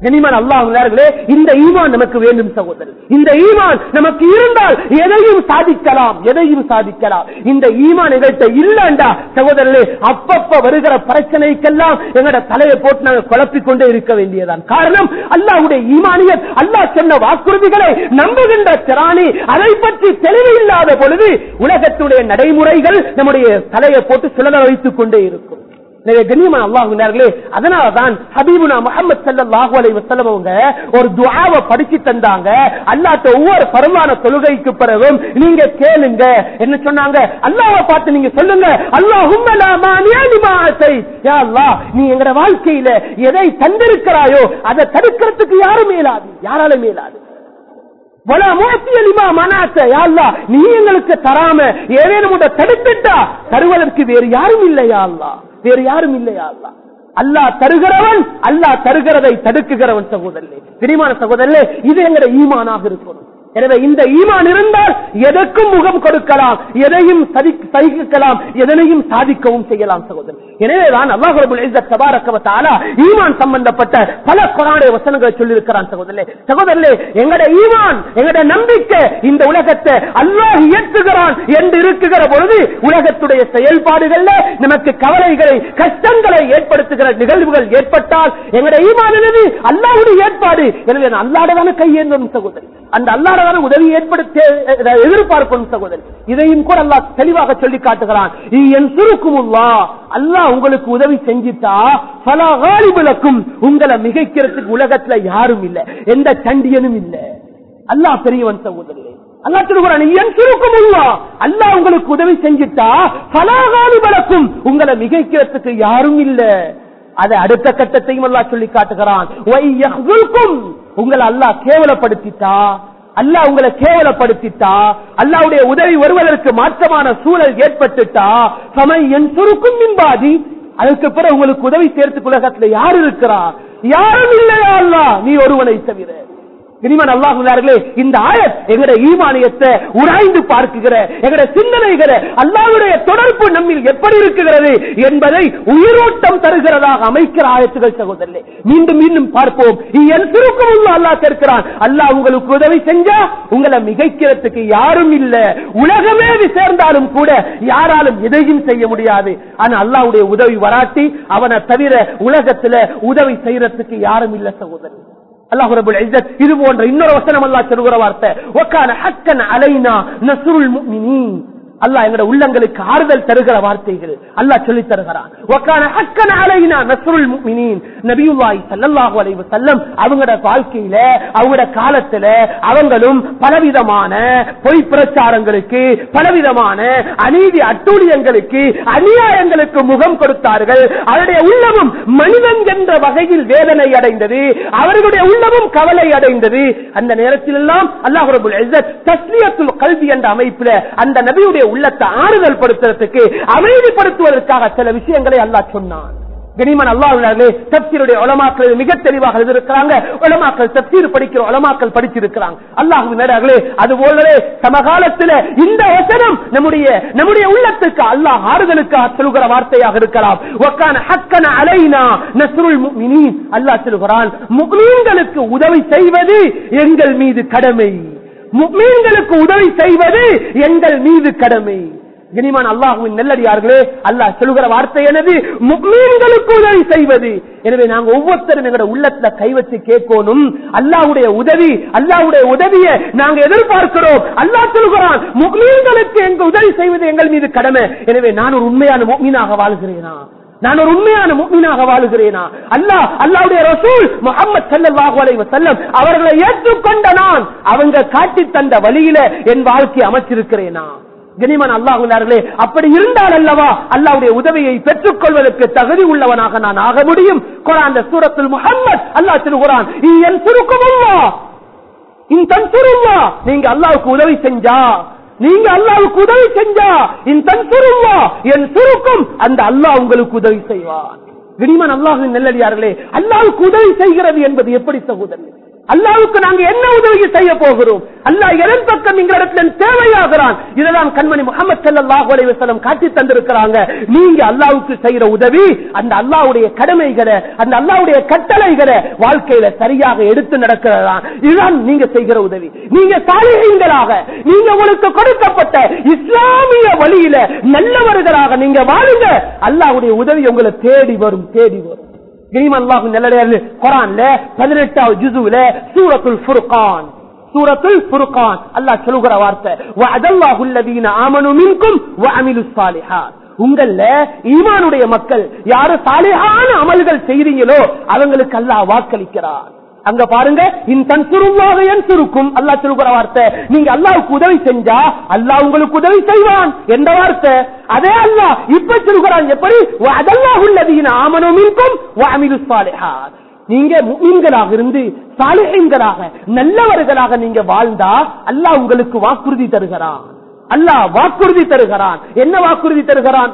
கனிமன் அல்லாஹர்களே இந்த ஈமான் நமக்கு வேண்டும் சகோதரர் இந்த ஈமான் நமக்கு இருந்தால் எதையும் சாதிக்கலாம் எதையும் சாதிக்கலாம் இந்த ஈமான் எங்கள்கிட்ட இல்லண்டா சகோதரர்களே அப்பப்ப வருகிற பிரச்சனைக்கெல்லாம் எங்கட தலையை போட்டு நாங்கள் குழப்பிக் கொண்டே இருக்க வேண்டியதான் காரணம் அல்லாஹ்வுடைய ஈமானியத் அல்லாஹ் சொன்ன வாக்குறுதிகளை நம்புகின்ற திராணி அதை பற்றி தெளிவு இல்லாத பொழுது உலகத்துடைய நடைமுறைகள் நம்முடைய தலையை போட்டு சுழல வைத்துக் கொண்டே இருக்கும் எனவே கண்ணியமான அல்லாஹுனார்களே அதனாலதான் ஹபீபுனா முகமது ஸல்லல்லாஹு அலைஹி வஸல்லம் அவங்க ஒரு துஆவை படிச்சு தந்தாங்க அல்லாஹ்ட்ட ஒவ்வொரு பரவான தொழுகைக்கு பிறகும் நீங்க கேளுங்க என்ன சொன்னாங்க அல்லாஹ்வை பார்த்து நீங்க சொல்லுங்க அல்லாஹும்ம லா மானியா லிமா அத்தை யா அல்லாஹ் நீ எங்கட வாழ்க்கையில எதை தந்திருக்கிறாயோ அதை தடுக்கிறதுக்கு யாரும் மேலாது யாரால மேலாது வலா மூர்த்திய லிமா மனாத்த யா அல்லாஹ் நீ எங்களுக்கு தராம ஏதேனும் ஒன்றை தடுத்துட்டா தருவதற்கு வேறு யாரும் இல்லையா அல்லாஹ் வேறு யாரும் இல்லையா அல்லாஹ் அல்லாஹ் தருகிறவன் அல்லாஹ் தருகிறதை தடுக்குகிறவன் சகோதரே பிரிமான சகோதரே இது எங்கட ஈமானாக இருக்கணும் எனவே இந்த ஈமான் இருந்தால் எதற்கும் முகம் கொடுக்கலாம் எதையும் சதி- சகிக்கலாம் எதனையும் சாதிக்கவும் செய்யலாம் சகோதரர் எனவேதான் அல்லாஹ் ரபுல் இஸ்ஸத் தபாரக வ தஆலா ஈமான் சம்பந்தப்பட்ட பல குர்ஆனுடைய வசனங்களை சொல்லி இருக்கிறான் சகோதரர்களே சகோதரர்களே எங்கட ஈமான் எங்கட நம்பிக்கை இந்த உலகத்தை அல்லாஹ் இயற்றுகிறான் என்று இருக்குகிற பொழுது உலகத்துடைய செயல்பாடுகள்ல நமக்கு கவலைகளை கஷ்டங்களை ஏற்படுத்துகிற நிகழ்வுகள் ஏற்பட்டால் எங்கட ஈமான் என்னது அல்லாஹ்வுடைய ஏற்பாடு எனவே நான் அல்லாஹ்வுடைய கையேந்தணும் சகோதரி அந்த அல்லாஹ்வுடைய உதவி ஏற்படுத்த எதிர்பார்க்கணும் சகோதரி இதையும் கூட அல்லாஹ் தெளிவாக சொல்லி காட்டுகிறான் என் சுருக்குமுல்லா அல்லாஹ் உங்களுக்கு உதவி செஞ்சிட்டா பல காலிபுலக்கும் உங்களை மிகைக்கிறதுக்கு உலகத்துல யாரும் இல்ல எந்த சண்டியனும் இல்ல அல்லாஹ் பெரியவன் சகோதரர்களே அல்லாஹ் சொல்லுகிறான் என் சுருக்குமுல்லா அல்லாஹ் உங்களுக்கு உதவி செஞ்சிட்டா பல காலிபலக்கும் உங்களை மிகைக்கிறதுக்கு யாரும் இல்ல அதை அடுத்த கட்டத்தையும் அல்லாஹ் சொல்லி காட்டுகிறான் "வை யஹ்துல்கும்", உங்களை அல்லாஹ் கேவலப்படுத்திட்டா அல்லாஹ் உங்களை கேவலப்படுத்திட்டா அல்லாஹ்வுடைய உதவி வருவதற்கு மாற்றமான சூழல் ஏற்பட்டுட்டா சமை என் சுருக்கும் மின்பாதி அதுக்கு பிறகு உங்களுக்கு உதவி சேர்த்து உலகத்துல யார் இருக்கிறா யாரும் இல்லையா அல்லாஹ் நீ ஒருவனை தவிர இனிமன் அல்லாஹுல்லார்களே இந்த ஆயத் எங்கட ஈமானியத்தை உராய்ந்து பார்க்குகிற எங்கட சிந்தனைகளை அல்லாஹ்வுடைய தொடர்பு நம்மில் எப்படி இருக்குகிறது என்பதை உயிரோட்டம் தருகிறதாக அமைக்கிற ஆயத்துகள் சகோதரர்களே மீண்டும் மீண்டும் பார்ப்போம் என் சுருக்கம் உள்ள அல்லாஹ் கேட்கிறான் அல்லாஹ் உங்களுக்கு உதவி செஞ்சா உங்களை மிகைக்கிறதுக்கு யாரும் இல்ல உலகமே சேர்ந்தாலும் கூட யாராலும் எதையும் செய்ய முடியாது ஆனா அல்லாஹ்வுடைய உதவி வராட்டி அவனை தவிர உலகத்துல உதவி செய்யறதுக்கு யாரும் இல்ல சகோதரன் அல்லாஹ் ரபுல் இஸ்ஸத் இது போன்ற இன்னொரு வசனம் அல்லாஹ் சொல்லுகிற வார்த்தை வக்கான ஹக்கன் அலைனா நஸ்ருல் முஃமினீன் அல்லாஹ் எங்கட உள்ளங்களுக்கு ஆறுதல் தருகிற வார்த்தைகள் அல்லாஹ் சொல்லி தருகிறான் வக்கான ஹக்கன் அலைனா நஸ்ருல் முஃமினீன் நபியுல்லாஹி ஸல்லல்லாஹு அலைஹி வஸல்லம் அவங்களோட வாழ்க்கையில அவங்களோட காலத்துல அவங்களும் பலவிதமான பொய் பிரச்சாரங்களுக்கு பலவிதமான அநீதி அட்டூழியங்களுக்கு அநியாயங்களுக்கு முகம் கொடுத்தார்கள் அவருடைய உள்ளமும் மனிதன் என்ற வகையில் வேதனை அடைந்தது அவர்களுடைய உள்ளமும் கவலை அடைந்தது அந்த நேரத்தில் எல்லாம் அல்லாஹ் ரபுல் இஸ்ஸத் தஸ்லியத்துல் கல்வி என்ற அமைப்பில் அந்த நபியுடைய உள்ளத்தை ஆறுதல் படுத்துறதுக்கு அமைதிப்படுத்துவதற்காக சில விஷயங்களை அல்லாஹ் சொன்னான் கனிமன் அல்லாஹ்வினாலே தப்சீருடைய உலமாக்கள் மிக தெளிவாக இருக்கிறாங்க உலமாக்கள் தப்சீர் படிக்கிற உலமாக்கள் படிச்சிருக்கிறாங்க அல்லாஹு நேரர்களே அது போலவே சமகாலத்தில் இந்த வசனம் நம்முடைய நம்முடைய உள்ளத்துக்கு அல்லாஹ் ஆறுதலுக்காக சொல்கிற வார்த்தையாக இருக்கலாம் ஒக்கான ஹக்கன அலைனா நஸ்ருல் முஃமினீன் அல்லாஹ் சொல்கிறான் முக்மீன்களுக்கு உதவி செய்வது எங்கள் மீது கடமை முக்மீன்களுக்கு உதவி செய்வது எங்கள் மீது கடமை கனிமான் அல்லாஹுவின் நெல்லடியார்களே அல்லாஹ் சொல்லுகிற வார்த்தை எனது முக்மீன்களுக்கு உதவி செய்வது எனவே நாங்க ஒவ்வொருத்தரும் எங்களோட உள்ளத்துல கை வச்சு கேட்கணும் அல்லாஹ்வுடைய உதவி அல்லாஹ்வுடைய உதவியை நாங்க எதிர்பார்க்கிறோம் அல்லாஹ் சொல்கிறான் முக்மீன்களுக்கு எங்க உதவி செய்வது எங்கள் மீது கடமை எனவே நான் ஒரு உண்மையான முக்மீனாக வாழ்கிறேனா நான் ஒரு உண்மையான முக்மீனாக வாழுகிறேனா அல்லாஹ் அல்லாஹ்வுடைய ரசூல் முஹம்மது ஸல்லல்லாஹு அலைஹி வஸல்லம் அவர்களை ஏற்றுக்கொண்ட நான் அவங்க காட்டி தந்த வழியில என் வாழ்க்கை அமைச்சிருக்கிறேனா கனிமன் அல்லாஹுல்லார்களே அப்படி இருந்தால் அல்லவா அல்லாவுடைய உதவியை பெற்றுக் கொள்வதற்கு தகுதி உள்ளவனாக நான் ஆக முடியும் குரான் சூரத்தில் முகம்மது அல்லாஹ் சொல்லுகிறான் என் சுருக்கமுல்லா இன் தன் சுருவா நீங்க அல்லாவுக்கு உதவி செஞ்சா நீங்க அல்லாவுக்கு உதவி செஞ்சா இன் தன் சுருவா என் சுருக்கம் அந்த அல்லாஹ் உங்களுக்கு உதவி செய்வான் கனிமன் அல்லாஹின் நெல்லடியார்களே அல்லாவுக்கு உதவி செய்கிறது என்பது எப்படி சகோதரன் அல்லாவுக்கு நாங்க என்ன உதவி செய்ய போகிறோம் அல்லாஹ் எதன் பக்கம் எங்க இடத்துல தேவையாகிறான் இதுதான் கண்மணி முகமது ஸல்லல்லாஹு அலைஹி வஸல்லம் காட்டி தந்திருக்கிறாங்க நீங்க அல்லாவுக்கு செய்யற உதவி அந்த அல்லாஹ்வுடைய கடமைகளை அந்த அல்லாஹ்வுடைய கட்டளைகளை வாழ்க்கையில சரியாக எடுத்து நடக்கிறதா இதுதான் நீங்க செய்கிற உதவி நீங்க சாலிகங்களாக நீங்க உங்களுக்கு கொடுக்கப்பட்ட இஸ்லாமிய வழியில நல்லவர்களாக நீங்க வாழுங்க அல்லாஹ்வுடைய உதவி உங்களை தேடி வரும் தேடி வரும் கரீம் அல்லாஹ் நல்லடையாரு குரான்ல பதினெட்டாவது ஜுசுல சூரத்துல் ஃபுர்கான் சூரத்துல் ஃபுர்கான் அல்லாஹ் சொல்லுகிற வார்த்தை வஅதல்லாஹு அல்லதீன ஆமனு மின்கும் வஅமிலுஸ் சாலிஹாத் உங்கள ஈமானுடைய மக்கள் யாரு சாலிஹான அமல்கள் செய்றீங்களோ அவங்களுக்கு அல்லாஹ் வாக்களிக்கிறார் அங்க பாருங்க இன் தன்சுருவாக என் சுருக்கும் அல்லாஹ் சொல்லுகிற வார்த்தை நீங்க அல்லாவுக்கு உதவி செஞ்சா அல்லாஹ் உங்களுக்கு உதவி செய்வான் என்ற வார்த்தை அதே அல்லாஹ் இப்ப சொல்கிறான் எப்படி அதல்லாஹ் உள்ளதீன ஆமனும் இருக்கும் வாமிலு சாலிஹாத் நீங்க முஸ்லிம்களாக இருந்து சாலிஹீன்களாக நல்லவர்களாக நீங்க வாழ்ந்தா அல்லாஹ் உங்களுக்கு வாக்குறுதி தருகிறான் அல்லாஹ் வாக்குறுதி தருகிறான் என்ன வாக்குறுதி தருகிறான்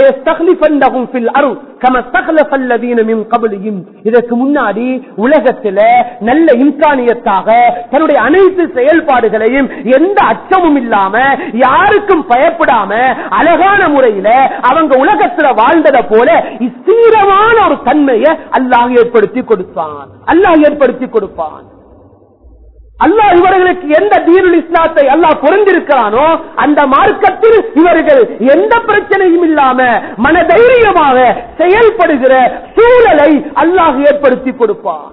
இதற்கு முன்னாடி உலகத்தில நல்ல இம்கானியத்தாக தன்னுடைய அனைத்து செயல்பாடுகளையும் எந்த அச்சமும் இல்லாம யாருக்கும் பயப்படாம அழகான முறையில அவங்க உலகத்துல வாழ்ந்ததை போல ஸ்தீரமான ஒரு தன்மையை அல்லாஹ் ஏற்படுத்தி கொடுப்பான் அல்லாஹ் ஏற்படுத்தி கொடுப்பான் அல்லாஹ் இவர்களுக்கு எந்த தீருள் இஸ்லாத்தை அல்லாஹ் பொருந்திருக்கிறானோ அந்த மார்க்கத்தில் இவர்கள் எந்த பிரச்சனையும் இல்லாம மனதைரியமாக செயல்படுகிற சூழலை அல்லாஹ் ஏற்படுத்தி கொடுப்பான்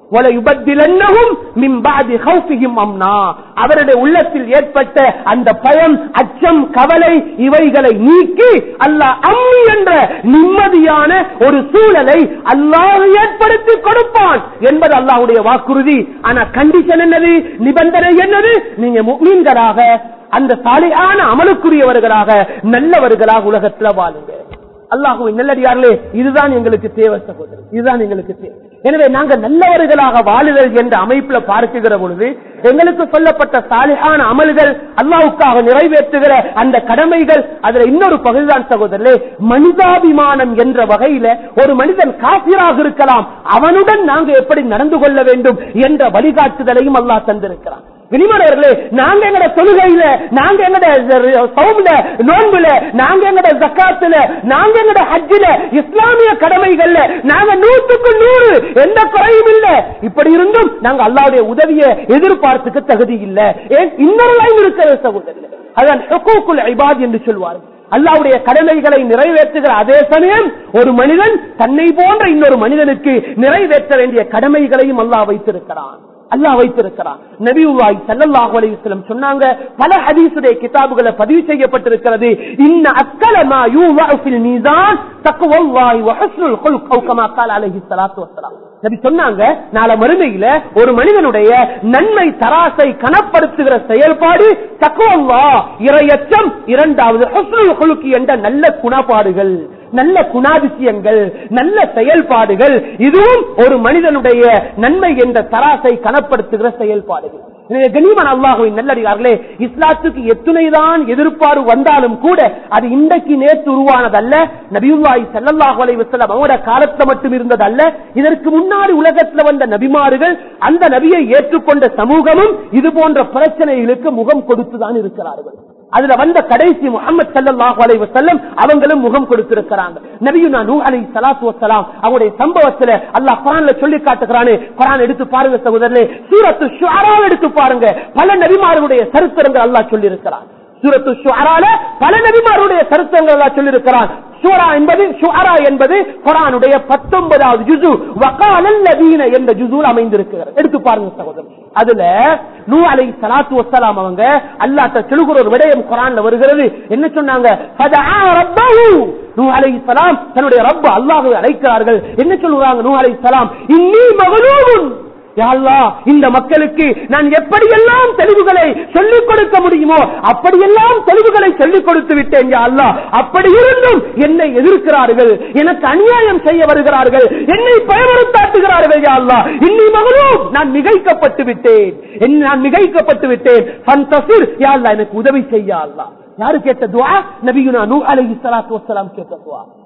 அவருடைய உள்ளத்தில் ஏற்பட்ட அந்த பயம் அச்சம் கவலை இவைகளை நீக்கி அல்லாஹ் அம்மி என்ற நிம்மதியான ஒரு சூழலை அல்லாஹ் ஏற்படுத்தி கொடுப்பான் என்பது அல்லாஹுடைய வாக்குறுதி ஆனா கண்டிஷன் என்னது நிபந்தனை என்னது நீங்க மீன்களாக அந்த சாலையான அமலுக்குரியவர்களாக நல்லவர்களாக உலகத்துல வாழுங்க அல்லாஹுவின் நல்லடியார்களே இதுதான் எங்களுக்கு தேவை சகோதரர் இதுதான் எங்களுக்கு தேவை எனவே நாங்கள் நல்லவர்களாக வாழுதல் என்ற அமைப்புல பார்க்குகிற பொழுது எங்களுக்கு சொல்லப்பட்ட சாலிகான அமல்கள் அல்லாவுக்காக நிறைவேற்றுகிற அந்த கடமைகள் அதுல இன்னொரு பகுதிதான் சகோதரர்களே மனிதாபிமானம் என்ற வகையில ஒரு மனிதன் காசிராக இருக்கலாம் அவனுடன் நாங்கள் எப்படி நடந்து கொள்ள வேண்டும் என்ற வழிகாட்டுதலையும் அல்லாஹ் தந்திருக்கிறான் வினிமலர்களே நாங்க எங்கட தொழுகையில நாங்க எங்கட சவும்ல நோன்புல நாங்க எங்கட ஜக்காத்துல நாங்க எங்கட ஹஜ்ஜில இஸ்லாமிய கடமைகள்ல நாங்க நூற்றுக்கு நூறு எந்த குறையும் இல்ல இப்படி இருந்தும் நாங்க அல்லாவுடைய உதவியை எதிர்பார்த்துக்கு தகுதி இல்ல ஏன் இன்னொரு லைன் இருக்கிற சகோதரர் அதான் ஹுக்கூக்குல் இபாத் என்று சொல்வார்கள் அல்லாவுடைய கடமைகளை நிறைவேற்றுகிற அதே சமயம் ஒரு மனிதன் தன்னை போன்ற இன்னொரு மனிதனுக்கு நிறைவேற்ற வேண்டிய கடமைகளையும் அல்லாஹ் வைத்திருக்கிறான் அல்லாஹ் வைத்திருக்கிறான் நபியுல்லாஹி ஸல்லல்லாஹு அலைஹி வஸல்லம் சொன்னாங்க பல ஹதீஸுடைய கிதாபுகளை பதிவு செய்யப்பட்டிருக்கிறது இன்ன அக்கலமா யூவஅ ஃபில் மீசான் தக்வல்லாஹி வ ஹுஸ்னுல் குல்க் அவு கமா قال அலைஹி ஸலாத்து வஸலாம் நபி சொன்னாங்க நாளை மறுமையில ஒரு மனிதனுடைய நன்மை தராசை கனப்படுத்துகிற செயல்பாடு தக்குவல்லா இரையச்சம் இரண்டாவது ஹுஸ்னுல் குலுக்கி என்ற நல்ல குணப்பாடுகள் நல்ல குணாதிசயங்கள் நல்ல செயல்பாடுகள் இதுவும் ஒரு மனிதனுடைய நன்மை என்ற தராசை கனப்படுத்துகிற செயல்பாடுகள் கனிமன் அல்லாஹுவின் நல்லடியார்களே இஸ்லாத்துக்கு எத்துணைதான் எதிர்ப்பார்வு வந்தாலும் கூட அது இன்றைக்கு நேற்று உருவானதல்ல நபியுல்லாஹி ஸல்லல்லாஹு அலைஹி வஸல்லம் அவரோட காலத்துல மட்டும் இருந்ததல்ல இதற்கு முன்னாடி உலகத்துல வந்த நபிமார்கள் அந்த நபியை ஏற்றுக்கொண்ட சமூகமும் இது போன்ற பிரச்சனைகளுக்கு முகம் கொடுத்துதான் இருக்கிறார்கள் அதுல வந்த கடைசி முகமது சல்லாஹு அலை வசல்லம் அவங்களும் முகம் கொடுத்திருக்கிறாங்க நபியுனா நூ அலை சலாத்து வசலாம் அவருடைய சம்பவத்துல அல்லாஹ் குரான்ல சொல்லி காட்டுகிறானே குரான் எடுத்து பாருங்க சகோதரனே சூரத்து ஷுஆரா எடுத்து பாருங்க பல நபிமார்களுடைய சரித்திரங்கள் அல்லாஹ் சொல்லி இருக்கிறான் சூரத்து ஷுஆரால பல நபிமாருடைய சரித்திரங்கள் அல்லாஹ் சொல்லி இருக்கிறான் சூரா என்பது ஷுஆரா என்பது குரானுடைய பத்தொன்பதாவது ஜுசு வகாலல்லதீன என்ற ஜுசூல் அமைந்திருக்கிறது எடுத்து பாருங்க சகோதரர் அதுல நூ அலை சலாத்து வசலாம் அவங்க அல்லாட்ட சொல்லுகிற ஒரு விடயம் குரான்ல வருகிறது என்ன சொன்னாங்க ஃபதஆ ரப்பஹு. நூ அலை சலாம் தன்னுடைய ரப்ப அல்லாஹ்வை அழைக்கிறார்கள் என்ன சொல்லுறாங்க நூ அலை சலாம் இன்னி மகலூன் யா அல்லாஹ், இந்த மக்களுக்கு நான் எப்படியெல்லாம் தெளிவுகளை சொல்லிக் கொடுக்க முடியுமோ அப்படியெல்லாம் தெளிவுகளை சொல்லிக் கொடுத்து விட்டேன் யா அல்லாஹ் அப்படி இருந்தும் என்னை எதிர்க்கிறார்கள் எனக்கு அநியாயம் செய்ய வருகிறார்கள் என்னை பயமுறுத்தாட்டுகிறார்கள் யா அல்லாஹ் இன்னி மகளும் நான் மிகைக்கப்பட்டு விட்டேன் என் நான் மிகைக்கப்பட்டு விட்டேன் ஃபந்தசிர் யா அல்லாஹ் எனக்கு உதவி செய்ய அல்லாஹ் யாரு கேட்ட துவா நபியுனா நூ அலைஹி ஸலாத்து வஸலாம் கேட்ட துவா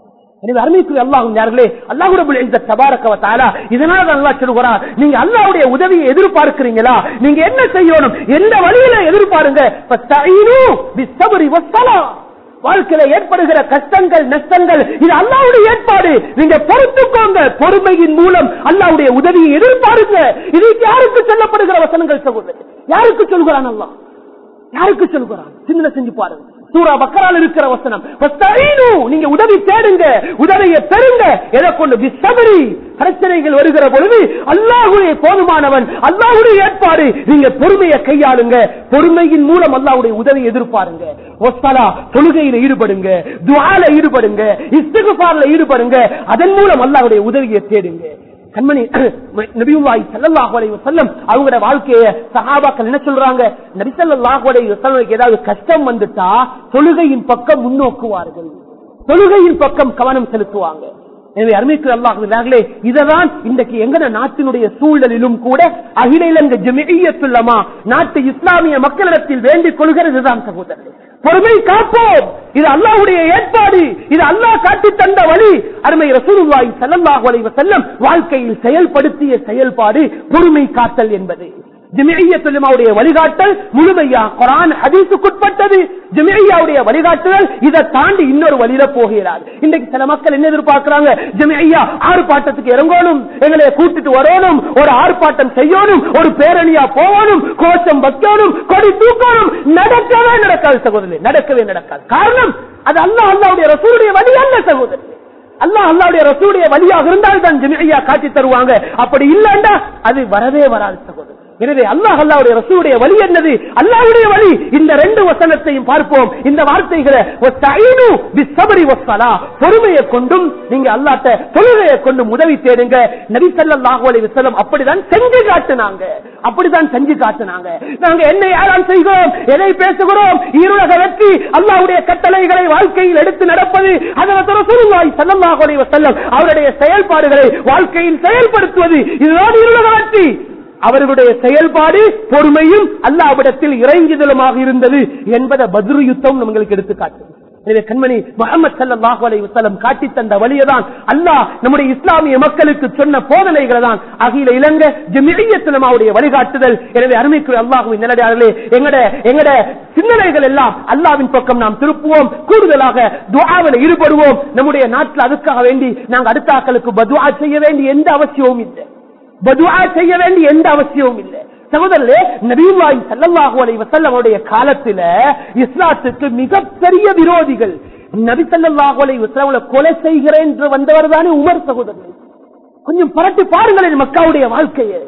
எனவே அருமைக்குரிய அல்லாஹும் யார்களே அல்லாஹ் ரபுல் இஸ்ஸத் தபாரக வ தஆலா இதனால தான் அல்லாஹ் சொல்கிறார் நீங்க அல்லாஹ்வுடைய உதவியை எதிர்பார்க்கிறீங்களா நீங்க என்ன செய்யணும் எந்த வழியில எதிர்பாருங்க ஃபஸ்தஈனு பிஸ்ஸப்ரி வஸ்ஸலா வாழ்க்கையில ஏற்படுகிற கஷ்டங்கள் நஷ்டங்கள் இது அல்லாவுடைய ஏற்பாடு நீங்க பொறுத்துக்கோங்க பொறுமையின் மூலம் அல்லாவுடைய உதவியை எதிர்பாருங்க இது யாருக்கு சொல்லப்படுகிற வசனங்கள் சகோதரர் யாருக்கு சொல்கிறான் அல்லாஹ் யாருக்கு சொல்கிறான் சின்ன செஞ்சு பாருங்க சூரா பக்கரால் இருக்கிற வசனம் "வஸ்தஈனு", நீங்க உதவி தேடுங்க உதவியை பெறுங்க எதை கொண்டு விசபரி பிரச்சனைகள் வருகிற பொழுது அல்லாஹுடைய போதுமானவன் அல்லாஹுடைய ஏற்பாடு நீங்க பொறுமையை கையாளுங்க பொறுமையின் மூலம் அல்லாஹுடைய உதவி எதிர்பாருங்க ஒஸ்தலா தொழுகையில ஈடுபடுங்க துவால ஈடுபடுங்க இஸ்திகுபார்ல ஈடுபடுங்க அதன் மூலம் அல்லாஹுடைய உதவியை தேடுங்க கண்மணி நபியுல்லாஹி ஸல்லல்லாஹு அலைஹி வஸல்லம் அவங்களோட வாழ்க்கைய சஹாபாக்கள் என்ன சொல்றாங்க நபி ஸல்லல்லாஹு அலைஹி வஸல்லம் ஏதாவது கஷ்டம் வந்துட்டா தொழுகையின் பக்கம் முன்னோக்குவார்கள் தொழுகையின் பக்கம் கவனம் செலுத்துவாங்க எனவே அருமைக்கு அல்லாஹே இததான் இன்றைக்கு எங்கட நாட்டினுடைய சூழலிலும் கூட அகில இலங்கை ஜமியத்துள்ளமா நாட்டு இஸ்லாமிய மக்களிடத்தில் வேண்டிக் கொள்கிறதுதான் சகோதரர் பொறுமை காப்போம் இது அல்லாஹ்வுடைய ஏற்பாடு இது அல்லாஹ் காட்டி தந்த வழி அருமை ரசூலுல்லாஹி ஸல்லல்லாஹு அலைஹி வஸல்லம் வாழ்க்கையில் செயல்படுத்திய செயல்பாடு பொறுமை காத்தல் என்பது ஜமியத்துலமாவுடைய வழிகாட்டல் முழுமையா குரான் ஹதீஸுக்குட்பட்டது ஜமியாவுடைய வழிகாட்டுதல் இதை தாண்டி இன்னொரு வழியில போகிறார் இன்னைக்கு சில மக்கள் என்ன எதிர்பார்க்கிறாங்க ஜமியா ஆர்ப்பாட்டத்துக்கு இறங்கணும் எங்களை கூட்டிட்டு வரணும் ஒரு ஆர்ப்பாட்டம் செய்யணும் ஒரு பேரணியா போகணும் கோஷம் வைக்கணும் கொடி தூக்கணும் நடக்கவே நடக்காது சகோதரி நடக்கவே நடக்காது காரணம் அது அல்லாஹ் அல்லாவுடைய ரசூலுடைய வழி அல்ல சகோதரி அல்லாஹ் அல்லாவுடைய ரசூலுடைய வழியாக இருந்தால் தான் ஜமியா காட்டி தருவாங்க அப்படி இல்லைண்டா அது வரவே வராது சகோதரி எனவே அல்லாஹ் அல்லாவுடைய ரசூலுடைய வழி என்னது அல்லாஹ்வுடைய வழி இந்த ரெண்டு வசனத்தையும் பார்ப்போம் இந்த வார்த்தைகளை "வஸ்தஈனு பிஸ்ஸப்ரி வஸ்ஸலா", பொறுமையை கொண்டும் நீங்க அல்லாஹ்ட்ட தொழுகையை கொண்டும் உதவி தேடுங்க நபி ஸல்லல்லாஹு அலைஹி வஸல்லம் அப்படிதான் செஞ்சு காட்டுனாங்க அப்படிதான் செஞ்சு காட்டுனாங்க நாங்க என்ன யாரால் செய்கிறோம் எதை பேசுகிறோம் ஈருலக வெற்றி அல்லாஹ்வுடைய கட்டளைகளை வாழ்க்கையில் எடுத்து நடப்பது ஹஜரத் ரசூலுல்லாஹி ஸல்லல்லாஹு அலைஹி வஸல்லம் அவருடைய செயல்பாடுகளை வாழ்க்கையில் செயல்படுத்துவது இதுதான் ஈருலக வெற்றி அவர்களுடைய செயல்பாடு பொறுமையும் அல்லாவிடத்தில் இறைஞ்சுதலுமாக இருந்தது என்பதை பத்ரு யுத்தம் நம்மளுக்கு எடுத்து காட்டும் எனவே கண்மணி முகமது சல்லாஹு அலை வசலம் காட்டி தந்த வழியதான் அல்லாஹ் நம்முடைய இஸ்லாமிய மக்களுக்கு சொன்ன போதனைகளை தான் அகில இலங்கை ஜமியத்துலமாவுடைய வழிகாட்டுதல் எனவே அருமைக்குரிய அல்லாஹுவின் நிலையாளர்களே எங்கட எங்கட சிந்தனைகள் எல்லாம் அல்லாவின் பக்கம் நாம் திருப்புவோம் கூடுதலாக துஆவில் ஈடுபடுவோம் நம்முடைய நாட்டில் அதுக்காக வேண்டி நாங்கள் அடுத்த ஆக்களுக்கு பதுவா செய்ய வேண்டிய எந்த அவசியமும் இல்லை பதுவா செய்ய வேண்டிய எந்த அவசியமும் இல்லை சகோதரர்களே நபீவாய் சல்லல்லாஹு அலைஹி வஸல்லமுடைய காலத்துல இஸ்லாத்துக்கு மிகப்பெரிய விரோதிகள் நபி ஸல்லல்லாஹு அலைஹி வஸல்லம் கொலை செய்கிறேன் என்று வந்தவர் தானே உமர் சகோதரர் கொஞ்சம் பரட்டி பாருங்களேன் மக்காவுடைய வாழ்க்கையை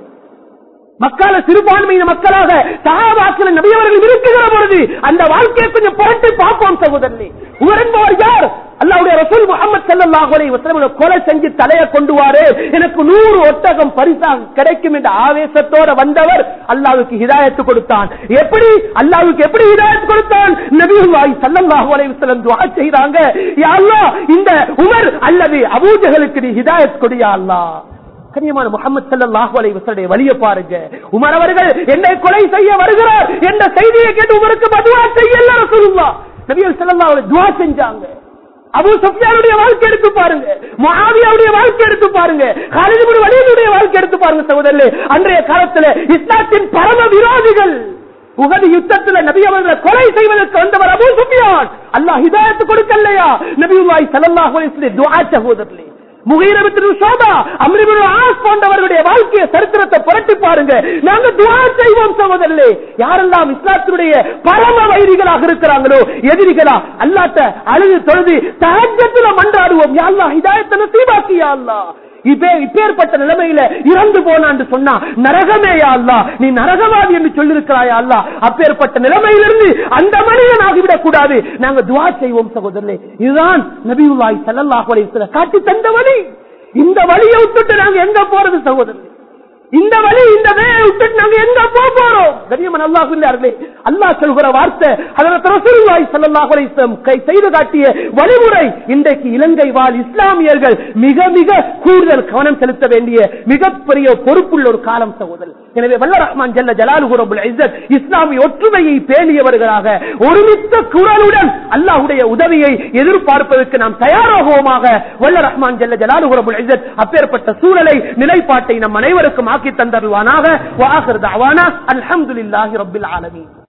மக்கால சிறுபான்மையின மக்களாக சகாபாக்கள் நபியவர்கள் இருக்குகிற பொழுது அந்த வாழ்க்கையை கொஞ்சம் புரட்டி பார்ப்போம் சகோதரனே உமர் என்பவர் யார் அல்லாவுடைய ரசூல் முகமது ஸல்லல்லாஹு அலைஹி வஸல்லம் கொலை செஞ்சு தலையை கொண்டு வாரு எனக்கு நூறு ஒட்டகம் பரிசாக கிடைக்கும் என்ற ஆவேசத்தோட வந்தவர் அல்லாஹ்வுக்கு ஹிதாயத்து கொடுத்தான் எப்படி அல்லாஹ்வுக்கு எப்படி ஹிதாயத் கொடுத்தான் நபியுல்லாஹி ஸல்லல்லாஹு அலைஹி வஸல்லம் துஆ செய்றாங்க யா அல்லாஹ் இந்த உமர் அல்லது அபூஜஹலுக்கு நீ ஹிதாயத் கொடு யா அல்லாஹ் கண்ணியமான முகமது சல்லாஹு அலை வசலுடைய வழிய பாருங்க உமர் அவர்கள் என்னை கொலை செய்ய வருகிறார் என்ற செய்தியை கேட்டு உமருக்கு பதுவா செய்யல ரசூலுல்லாஹ் நபிகள் ஸல்லல்லாஹு அலைஹி துஆ செஞ்சாங்க அபு சுஃபியானுடைய வாழ்க்கை எடுத்து பாருங்க முஆவியாவுடைய வாழ்க்கை எடுத்து பாருங்க காலித் இப்னு வலீதுடைய வாழ்க்கை எடுத்து பாருங்க சகோதரர்களே அன்றைய காலத்துல இஸ்லாத்தின் பரம விரோதிகள் உகது யுத்தத்துல நபி அவர்களை கொலை செய்வதற்கு வந்தவர் அபு சுஃபியான் அல்லாஹ் ஹிதாயத்து கொடுக்கலையா நபியுல்லாஹி ஸல்லல்லாஹு அலைஹி வஸல்லம் துஆ சகோதரர்களே முகீரபத்தின் சோபா அம்ரிபுல் ஆஸ் போன்றவர்களுடைய வாழ்க்கைய சரித்திரத்தை புரட்டி பாருங்க நாங்க துவா செய்வோம் சகோதரர்களே யாரெல்லாம் இஸ்லாத்தினுடைய பரம வைரிகளாக இருக்கிறாங்களோ எதிரிகளா அல்லாட்ட அழுது தொழுது தகஜத்துல மன்றாடுவோம் யாழ்லா ஹிதாயத்தை நசீபாக்கி யாழ்லா இப்பே இப்பேற்பட்ட நிலைமையில இறந்து போனான்னு சொன்னா நரகமே அல்லா நீ நரகவாதி என்று சொல்லிருக்கிறாயா அல்லா அப்பேற்பட்ட நிலைமையிலிருந்து அந்த மனிதன் ஆகிவிடக் கூடாது நாங்க துவா செய்வோம் சகோதரர்களே இதுதான் நபியுல்லாய் ஸல்லல்லாஹு அலைஹி வஸல்லம் காட்டி தந்த வழி இந்த வழியை விட்டுட்டு நாங்க எங்க போறது சகோதரர்களே இந்த வழி இந்த வேலை விட்டுட்டு நாங்க எங்க போக போறோம் கண்ணியமன் அல்லாஹ் இல்லையார்களே அல்லாஹ் சொல்கிற வார்த்தை அதற்கு ரசூலுல்லாஹி ஸல்லல்லாஹு அலைஹி வஸல்லம் கை செய்து காட்டிய வழிமுறை இன்றைக்கு இலங்கை வாழ் இஸ்லாமியர்கள் மிக மிக கூடுதல் கவனம் செலுத்த வேண்டிய மிகப்பெரிய பொறுப்புள்ள ஒரு காலம் சகோதரர் எனவே வல்ல ரஹ்மான் ஜல்ல ஜலாலுஹு ரப்புல் இஸ்ஸத் இஸ்லாமிய ஒற்றுமையை பேணியவர்களாக ஒருமித்த குரலுடன் அல்லாஹ்வுடைய உதவியை எதிர்பார்ப்பதற்கு நாம் தயாராகுவோமாக வல்ல ரஹ்மான் ஜல்ல ஜலாலுஹு ரப்புல் இஸ்ஸத் அப்பேற்பட்ட சூழலை நிலைப்பாட்டை நம் அனைவருக்கும் ஆக்கி தந்தருவானாக வாஹிர் தஅவானா அல்ஹம்துலில்லாஹி ரப்பில் ஆலமீன்